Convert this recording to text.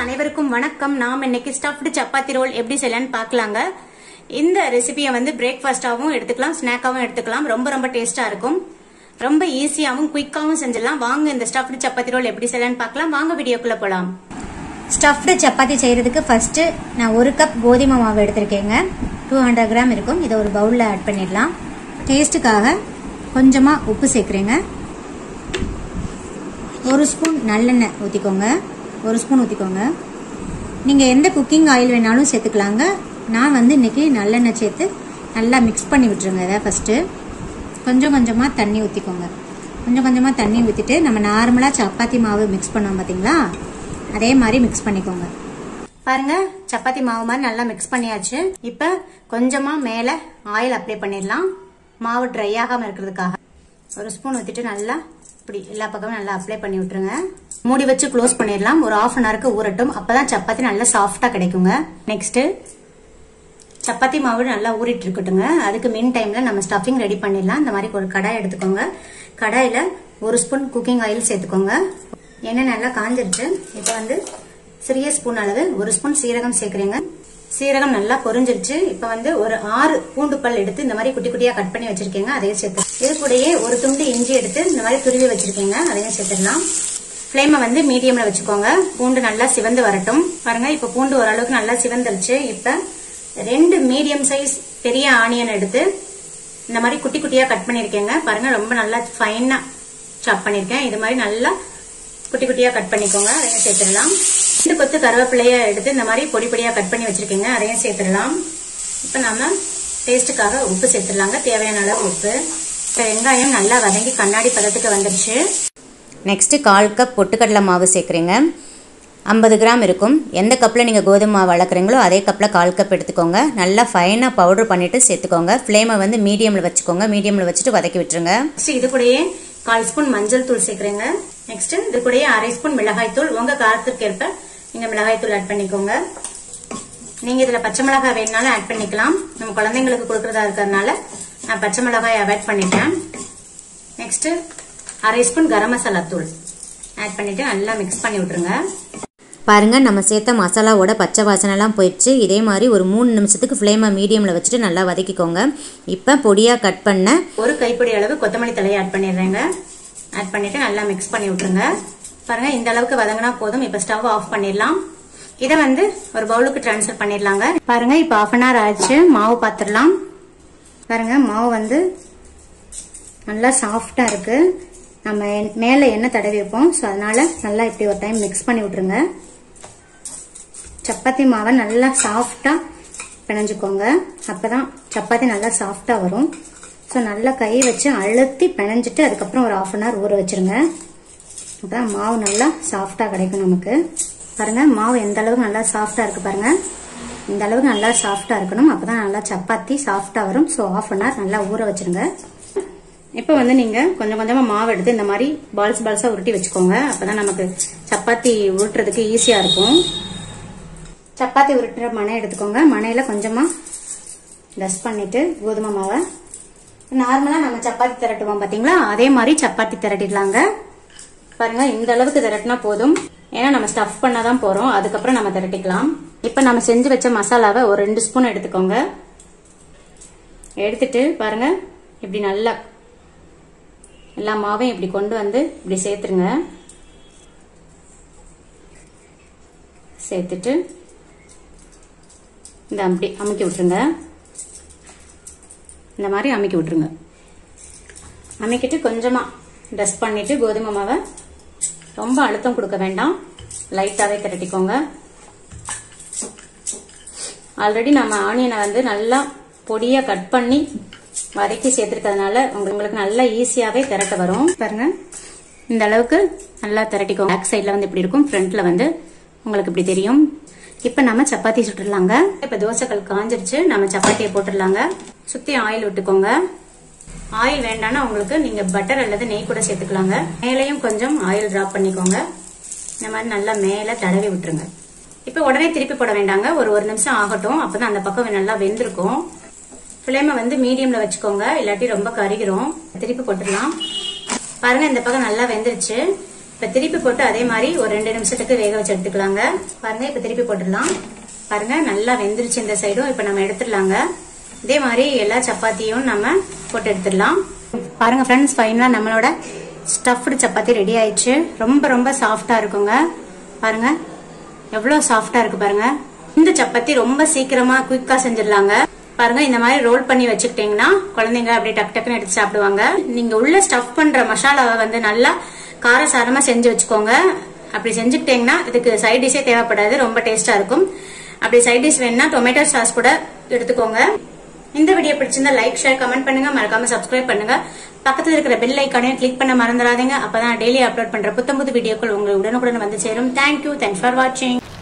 அனைவருக்கும் வணக்கம் நாம் இன்னைக்கு ஸ்டஃப்டு சப்பாத்தி ரோல் எப்படி செய்யலாம்னு பார்க்கலாங்க இந்த ரெசிபியை வந்து பிரேக்ஃபாஸ்டாகவும் எடுத்துக்கலாம் ஸ்நாக்காகவும் எடுத்துக்கலாம் ரொம்ப ரொம்ப டேஸ்டா இருக்கும் ரொம்ப ஈஸியாகவும் குயிக்காகவும் செஞ்சிடலாம் வாங்க இந்த ஸ்டஃப்டு சப்பாத்தி ரோல் எப்படி செய்யலாம்னு பார்க்கலாம் வாங்க வீடியோக்குள்ள போலாம் ஸ்டஃப்டு சப்பாத்தி செய்கிறதுக்கு ஃபஸ்ட்டு நான் ஒரு கப் கோதுமை மாவு எடுத்திருக்கேங்க டூ ஹண்ட்ரட் கிராம் இருக்கும் இதை ஒரு பவுலில் ஆட் பண்ணிடலாம் டேஸ்ட்டுக்காக கொஞ்சமாக உப்பு சேர்க்குறேங்க ஒரு ஸ்பூன் நல்லெண்ணெய் ஊற்றிக்கோங்க ஒரு ஸ்பூன் ஊற்றிக்கோங்க நீங்கள் எந்த குக்கிங் ஆயில் வேணாலும் சேர்த்துக்கலாங்க நான் வந்து இன்றைக்கி நல்லெண்ணெய் சேர்த்து நல்லா மிக்ஸ் பண்ணி விட்டுருங்க இதை ஃபஸ்ட்டு கொஞ்சம் கொஞ்சமாக தண்ணி ஊற்றிக்கோங்க கொஞ்சம் கொஞ்சமாக தண்ணி ஊற்றிட்டு நம்ம நார்மலாக சப்பாத்தி மாவு மிக்ஸ் பண்ணோம் பார்த்தீங்களா அதே மாதிரி மிக்ஸ் பண்ணிக்கோங்க பாருங்க சப்பாத்தி மாவு மாதிரி நல்லா மிக்ஸ் பண்ணியாச்சு இப்ப கொஞ்சமா மேல ஆயில் அப்ளை பண்ணிடலாம் மாவு ட்ரை ஆகாம இருக்கிறதுக்காக ஒரு ஸ்பூன் ஊத்திட்டு நல்லா இப்படி எல்லா பக்கமும் நல்லா அப்ளை பண்ணி விட்டுருங்க மூடி வச்சு க்ளோஸ் பண்ணிடலாம் ஒரு ஆஃப் அன் ஹவருக்கு ஊறட்டும் அப்பதான் சப்பாத்தி நல்லா சாஃப்டா கிடைக்குங்க நெக்ஸ்ட் சப்பாத்தி மாவு நல்லா ஊறிட்டு இருக்கட்டுங்க அதுக்கு மீன் டைம்ல நம்ம ஸ்டஃபிங் ரெடி பண்ணிடலாம் இந்த மாதிரி ஒரு கடாய் எடுத்துக்கோங்க கடாயில ஒரு ஸ்பூன் குக்கிங் ஆயில் சேர்த்துக்கோங்க எண்ணெய் நல்லா காஞ்சிருச்சு இப்போ வந்து சிறிய ஸ்பூன் அளவு ஒரு ஸ்பூன் சீரகம் சேர்க்குறீங்க சீரகம் நல்லா பொரிஞ்சிருச்சு இப்போ வந்து ஒரு ஆறு பூண்டு பல் எடுத்து இந்த மாதிரி குட்டி குட்டியா கட் பண்ணி வச்சிருக்கீங்க அதையும் சேர்த்து இது கூடயே ஒரு துண்டு இஞ்சி எடுத்து இந்த மாதிரி துருவி வச்சிருக்கீங்க அதையும் சேர்த்துடலாம் ஃப்ளேமை வந்து மீடியம்ல வச்சுக்கோங்க பூண்டு நல்லா சிவந்து வரட்டும் பாருங்க இப்போ பூண்டு ஓரளவுக்கு நல்லா சிவந்துருச்சு இப்போ ரெண்டு மீடியம் சைஸ் பெரிய ஆனியன் எடுத்து இந்த மாதிரி குட்டி குட்டியா கட் பண்ணிருக்கேங்க பாருங்க ரொம்ப நல்லா ஃபைனா சாப் பண்ணிருக்கேன் இது மாதிரி நல்லா குட்டி குட்டியா கட் பண்ணிக்கோங்க அதையும் சேர்த்துடலாம் ரெண்டு கொத்து கருவேப்பிலைய எடுத்து இந்த மாதிரி பொடி பொடியா கட் பண்ணி வச்சிருக்கீங்க அதையும் சேர்த்துடலாம் இப்போ நம்ம டேஸ்ட்டுக்காக உப்பு சேர்த்துடலாங்க தேவையான அளவு உப்பு இப்போ வெங்காயம் நல்லா வதங்கி கண்ணாடி பதத்துக்கு வந்துருச்சு நெக்ஸ்ட்டு கால் கப் பொட்டுக்கடலை மாவு சேர்க்குறீங்க ஐம்பது கிராம் இருக்கும் எந்த கப்பில் நீங்கள் கோதுமை மாவு வளர்க்குறீங்களோ அதே கப்பில் கால் கப் எடுத்துக்கோங்க நல்லா ஃபைனாக பவுடர் பண்ணிவிட்டு சேர்த்துக்கோங்க ஃப்ளேமை வந்து மீடியமில் வச்சுக்கோங்க மீடியமில் வச்சுட்டு வதக்கி விட்டுருங்க நெக்ஸ்ட் இது கூடயே கால் ஸ்பூன் மஞ்சள் தூள் சேர்க்குறேங்க நெக்ஸ்ட் இது கூடயே அரை ஸ்பூன் மிளகாய் தூள் உங்க காரத்துக்கு ஏற்ப நீங்க மிளகாய் தூள் ஆட் பண்ணிக்கோங்க நீங்க இதுல பச்சை மிளகாய் வேணுனாலும் ஆட் பண்ணிக்கலாம் நம்ம குழந்தைங்களுக்கு கொடுக்கறதா இருக்கிறதுனால நான் பச்சை மிளகாய் அவாய்ட் பண்ணிட்டேன் நெக்ஸ்ட் அரை ஸ்பூன் கரம் மசாலா தூள் ஆட் பண்ணிட்டு நல்லா மிக்ஸ் பண்ணி விட்டுருங்க பாருங்கள் நம்ம சேர்த்த மசாலாவோட பச்சை வாசனைலாம் போயிடுச்சு இதே மாதிரி ஒரு மூணு நிமிஷத்துக்கு ஃப்ளேமை மீடியமில் வச்சுட்டு நல்லா வதக்கிக்கோங்க இப்போ பொடியாக கட் பண்ண ஒரு கைப்பிடி அளவு கொத்தமல்லி தலையை ஆட் பண்ணிடுறேங்க ஆட் பண்ணிட்டு நல்லா மிக்ஸ் பண்ணி விட்டுருங்க பாருங்க இந்த அளவுக்கு வதங்கினா போதும் இப்ப ஸ்டவ் ஆஃப் பண்ணிடலாம் இதை வந்து ஒரு பவுலுக்கு ட்ரான்ஸ்ஃபர் பண்ணிடலாங்க பாருங்க இப்ப ஆஃப் அன் ஹவர் ஆச்சு மாவு பாத்திரலாம் பாருங்க மாவு வந்து நல்லா சாஃப்டா இருக்கு நம்ம மேல எண்ணெய் தடவி வைப்போம் ஸோ அதனால நல்லா இப்படி ஒரு டைம் மிக்ஸ் பண்ணி விட்டுருங்க சப்பாத்தி மாவை நல்லா சாஃப்டா பிணைஞ்சுக்கோங்க அப்பதான் சப்பாத்தி நல்லா சாஃப்டா வரும் ஸோ நல்லா கை வச்சு அழுத்தி பிணைஞ்சிட்டு அதுக்கப்புறம் ஒரு ஆஃப் அன் ஹவர் ஊற வச்சிருங்க அப்பதான் மாவு நல்லா சாஃப்டா கிடைக்கும் நமக்கு பாருங்க மாவு எந்த அளவுக்கு நல்லா சாஃப்டா இருக்கு பாருங்க இந்த அளவுக்கு நல்லா சாஃப்டா இருக்கணும் அப்பதான் நல்லா சப்பாத்தி சாஃப்டா வரும் ஸோ ஆஃப் அன் ஹவர் நல்லா ஊற வச்சிருங்க இப்போ வந்து நீங்க கொஞ்சம் கொஞ்சமா மாவு எடுத்து இந்த மாதிரி பால்ஸ் பால்ஸா உருட்டி வச்சுக்கோங்க அப்பதான் நமக்கு சப்பாத்தி உருட்டுறதுக்கு ஈஸியா இருக்கும் சப்பாத்தி உருட்டுற மனை எடுத்துக்கோங்க மனையில கொஞ்சமா டஸ்ட் பண்ணிட்டு கோதுமை மாவை நார்மலா நம்ம சப்பாத்தி திரட்டுவோம் பாத்தீங்களா அதே மாதிரி சப்பாத்தி திரட்டிடலாங்க பாருங்க இந்த அளவுக்கு திரட்டினா போதும் ஏன்னா நம்ம ஸ்டஃப் பண்ணாதான் போறோம் அதுக்கப்புறம் நம்ம திரட்டிக்கலாம் இப்ப நம்ம செஞ்சு வச்ச மசாலாவை ஒரு ரெண்டு ஸ்பூன் எடுத்துக்கோங்க எடுத்துட்டு பாருங்க இப்படி நல்லா எல்லா மாவையும் இப்படி கொண்டு வந்து இப்படி சேர்த்துருங்க சேர்த்துட்டு இந்த அப்படி அமுக்கி விட்டுருங்க இந்த மாதிரி அமுக்கி விட்டுருங்க அமுக்கிட்டு கொஞ்சமாக டஸ்ட் பண்ணிட்டு கோதுமை மாவை ரொம்ப அழுத்தம் கொடுக்க வேண்டாம் லைட்டாகவே திரட்டிக்கோங்க ஆல்ரெடி நம்ம ஆனியனை வந்து நல்லா பொடியாக கட் பண்ணி வதக்கி சேர்த்துருக்கிறதுனால உங்களுக்கு நல்லா ஈஸியாகவே திரட்ட வரும் பாருங்க இந்த அளவுக்கு நல்லா திரட்டிக்கோங்க பேக் சைடில் வந்து இப்படி இருக்கும் ஃப்ரண்ட்ல வந்து உங்களுக்கு இப்படி தெரியும் இப்போ நம்ம சப்பாத்தி சுட்டுடலாங்க இப்போ தோசைக்கல் காஞ்சிருச்சு நம்ம சப்பாத்தியை போட்டுடலாங்க சுற்றி ஆயில் விட்டுக்கோங்க ஆயில் வேண்டாம்னா உங்களுக்கு நீங்க பட்டர் அல்லது நெய் கூட சேர்த்துக்கலாங்க மேலையும் கொஞ்சம் ஆயில் டிராப் பண்ணிக்கோங்க இந்த மாதிரி நல்லா மேல தடவி விட்டுருங்க இப்போ உடனே திருப்பி போட வேண்டாங்க ஒரு ஒரு நிமிஷம் ஆகட்டும் அப்பதான் அந்த பக்கம் நல்லா வெந்திருக்கும் ஃப்ளேமை வந்து மீடியம்ல வச்சுக்கோங்க இல்லாட்டி ரொம்ப கருகிரும் திருப்பி போட்டுடலாம் பாருங்க இந்த பக்கம் நல்லா வெந்துருச்சு இப்ப இப்ப திருப்பி போட்டு அதே மாதிரி ஒரு ரெண்டு நிமிஷத்துக்கு வேக வச்சு எடுத்துக்கலாங்க பாருங்க இப்ப திருப்பி போட்டுடலாம் பாருங்க நல்லா வெந்துருச்சு இந்த சைடும் இப்ப நம்ம எடுத்துடலாங்க இதே மாதிரி எல்லா சப்பாத்தியும் நம்ம போட்டு எடுத்துடலாம் பாருங்க ஃப்ரெண்ட்ஸ் ஃபைனலா நம்மளோட ஸ்டஃப்டு சப்பாத்தி ரெடி ஆயிடுச்சு ரொம்ப ரொம்ப சாஃப்டா இருக்குங்க பாருங்க எவ்வளவு சாஃப்டா இருக்கு பாருங்க இந்த சப்பாத்தி ரொம்ப சீக்கிரமா குயிக்கா செஞ்சிடலாங்க பாருங்க இந்த மாதிரி ரோல் பண்ணி வச்சுக்கிட்டீங்கன்னா குழந்தைங்க அப்படியே டக்கு டக்குன்னு எடுத்து சாப்பிடுவாங்க நீங்க உள்ள ஸ்டஃப் பண்ற மசாலாவை வந்து நல்லா காரசாரமா செஞ்சு வச்சுக்கோங்க அப்படி செஞ்சுக்கிட்டீங்கன்னா இதுக்கு சைட் டிஷ்ஷே தேவைப்படாது ரொம்ப டேஸ்டா இருக்கும் அப்படி சைட் டிஷ் வேணும்னா டொமேட்டோ சாஸ் கூட எடுத்துக்கோங்க இந்த வீடியோ பிடிச்சிருந்தா லைக் ஷேர் கமெண்ட் பண்ணுங்க மறக்காம சப்ஸ்கிரைப் பண்ணுங்க பக்கத்துல இருக்கிற பெல் ஐக்கானையும் கிளிக் பண்ண மறந்துடாதீங்க அப்பதான் டெய்லி அப்லோட் பண்ற புத்தம் புது வீடியோக்கள் உங்களுக்கு உடனுக்குடன் வந்து சேரும் தேங்க்யூ தேங்க்ஸ் ஃபார் வாட்சிங்